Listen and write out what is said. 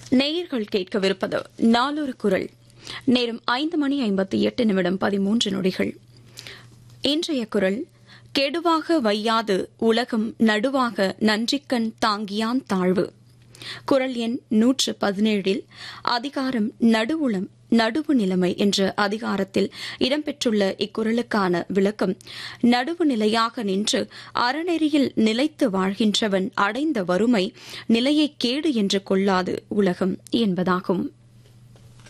நேயர்கள் கேட்கவிருப்பது நாளொரு குரல் நேரம் ஐந்து மணி ஐம்பத்தி எட்டு நிமிடம் பதிமூன்று நொடிகள் இன்றைய குரல் கெடுவாக வையாது உலகம் நடுவாக நன்றிக்கண் தாங்கியான் தாழ்வு குரல் எண் நூற்று பதினேழில் அதிகாரம் நடுவுளம் நடுவு நிலைமை என்ற அதிகாரத்தில் இடம்பெற்றுள்ள இக்குறளுக்கான விளக்கம் நடுவு நிலையாக நின்று அறநெறியில் நிலைத்து வாழ்கின்றவன் அடைந்த வறுமை நிலையை கேடு என்று கொள்ளாது உலகம் என்பதாகும்